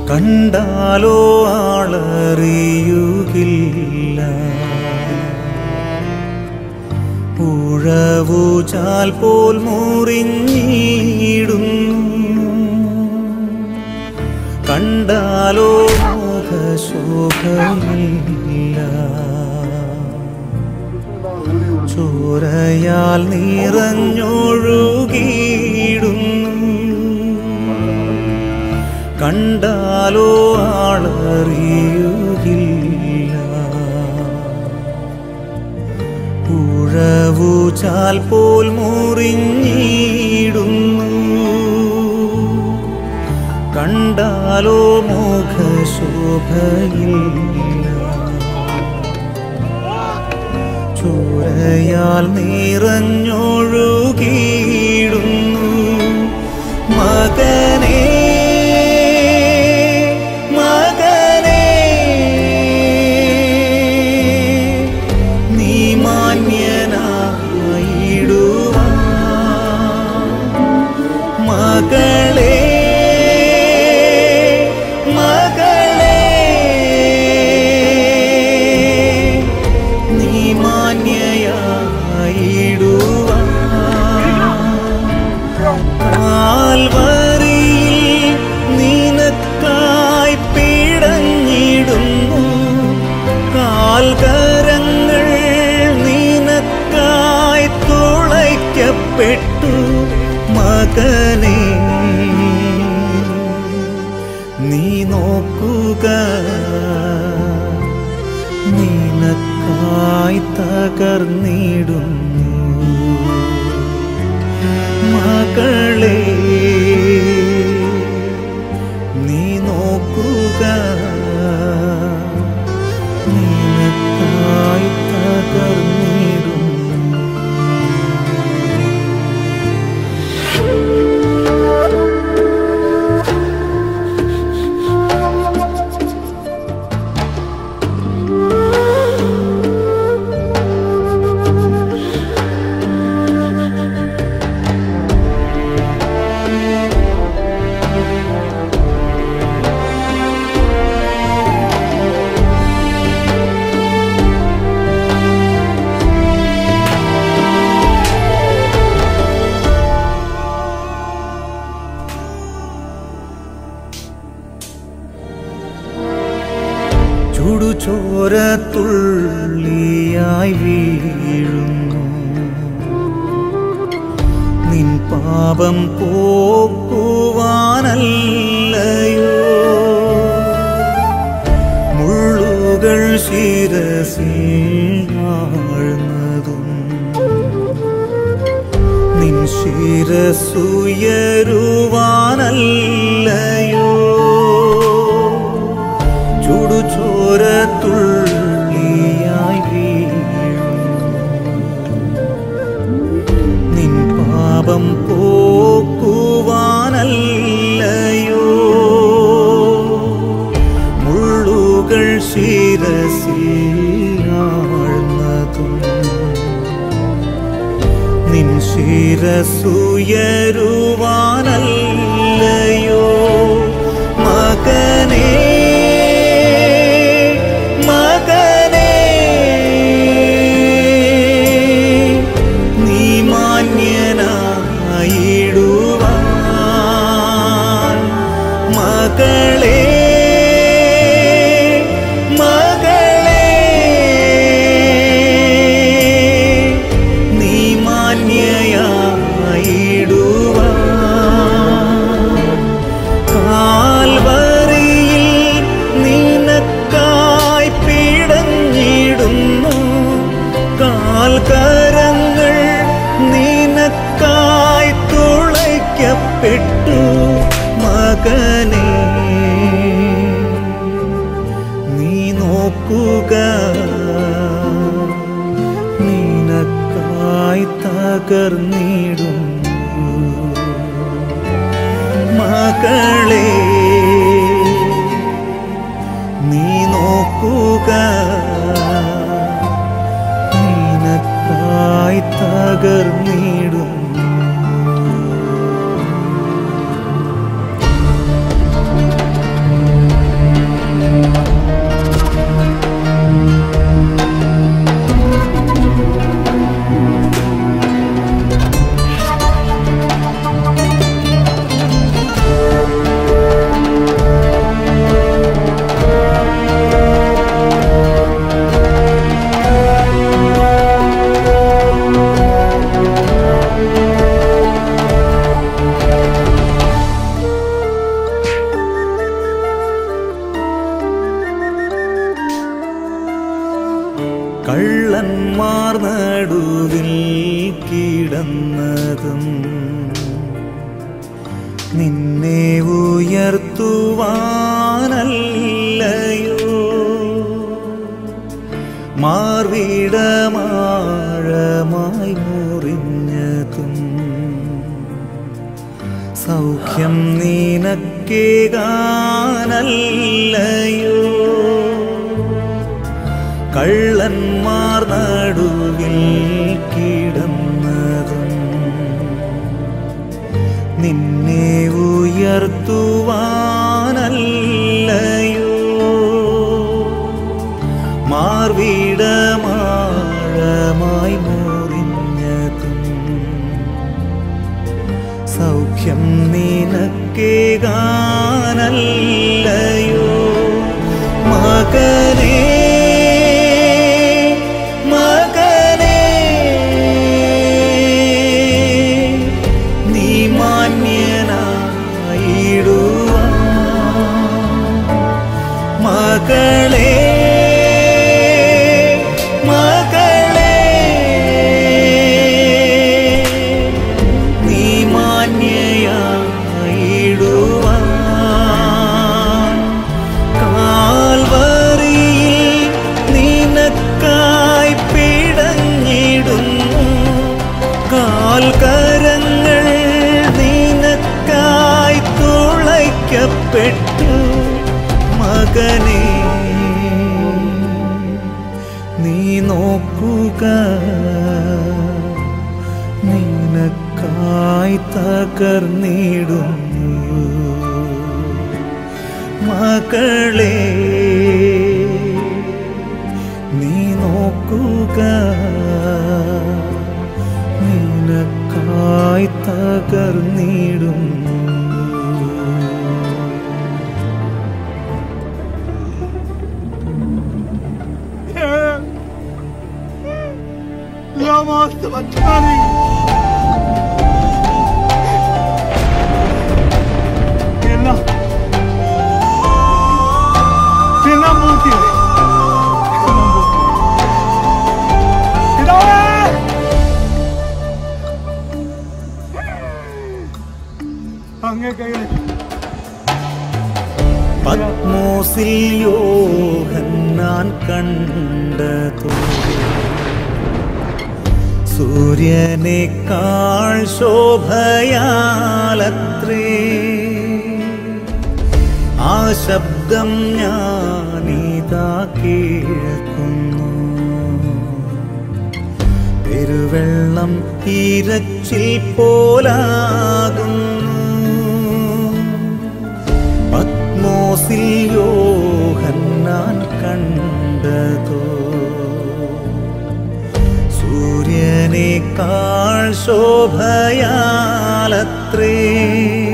കണ്ടാലോ ആളറിയുകില്ല ഉഴവുചാൽ പോൽ മുറിഞ്ഞിടുന്നു കണ്ടാലോ മുഖശോഭയില്ല ചോരയാൽ നിറഞ്ഞൊഴുകിയിടുന്നു കണ്ടാലോ ആളറിയുകില്ല ഉഴവുചാൽ പോൽ മുറിഞ്ഞിടുന്നു കണ്ടാലോ മുഖശോഭയില്ല ചോരയാൽ നിറഞ്ഞൊഴുകിയിടുന്നു മകനേ മകനേ നീ മാന്യനായിടുവാൻ മകളേ മകളേ നീ മാന്യയായിടുവാൻ കാൽവരിയിൽ നിനക്കായി പിടഞ്ഞിടുന്നു കാൽകരങ്ങൾ നിനക്കായി തുളയ്ക്കപ്പെട്ടു മകനെ നീ നോക്കുക നിനക്കായി തകർന്നിടുന്നു മകളെ നീ നോക്കുക നിനക്കായി തകർന്നിടുന്നു ചുടുചോരത്തുള്ളിയായി വീഴുന്നു നിൻ പാപം പോക്കുവാനല്ലയോ മുള്ളുകൾ ശിരസിൽ ആഴ്ന്നതും നിൻ ശിരസുയരുവാനല്ലയോ ചുടുചോരത്തുള്ളിയായി വീഴുന്നു നിൻ പാപം പോക്കുവാനല്ലയോ മുള്ളുകൾ ശിരസിൽ ആഴ്ന്നതും നിൻ ശിരസുയരുവാനല്ലയോ മകനേ മകനേ നീ മാന്യനായിടുവാൻ മകളേ മകളേ നീ മാന്യയായിടുവാൻ കാൽവരിയിൽ നിനക്കായി പിടഞ്ഞിടുന്നു കാൽക്കരങ്ങൾ നിനക്കായി തുളയ്ക്കപ്പെട്ടു മകനെ നീ നോക്കുക നിനക്കായി തകർന്നിടുന്നു മകളെ നീ നോക്കുക നിനക്കായി തകർന്നിടുന്നു യേശുവേ നിന്നെ ഉയർത്തുവാനല്ലയോ മാർവിടമാഴമായി മുറിഞ്ഞതും സൗഖ്യം നീനക്കേകാനല്ലയോ കള്ളന്മാർ നടുവിൽ കിടന്നതും നിന്നെ ഉയർത്തുവാനല്ലയോ മാർവിടമാഴമായി മുറിഞ്ഞതും സൗഖ്യം നിനക്കേകാനല്ലയോ മകനേ മകനേ നീ മാന്യനായിടുവാൻ മകളെ മകളെ നീ മാന്യയായിടുവാൻ കാൽവറിയിൽ നിനക്കായി പിടഞ്ഞിടുന്നു കാൽക്കരങ്ങൾ നിനക്കായി തുളയ്ക്കപ്പെട്ടു മകനെ നീ നോക്കുക നിനക്കായി തകർന്നിടുന്നു മകളെ നീ നോക്കുക നിനക്കായി തകർന്നിടുന്നു Lama Stavatani! എല്ലാം എല്ലാം പൂർത്തിയായി എല്ലാം പൂർത്തിയായി. പിതാവേ! അങ്ങേ കൈകളിൽ പത്മോസിൽ യോഹന്നാൻ കണ്ടതോ സൂര്യനേക്കാൾ ശോഭയാലത്രേ ആ ശബ്ദം ഞാനിതാ കേൾക്കുന്നു പെരുവെള്ളം ഇരച്ചിൽ പോലാകുന്നു പത്മോസിൽ യോഹന്നാൻ കണ്ടതോ സൂര്യനേക്കാൾ ശോഭയാലത്രേ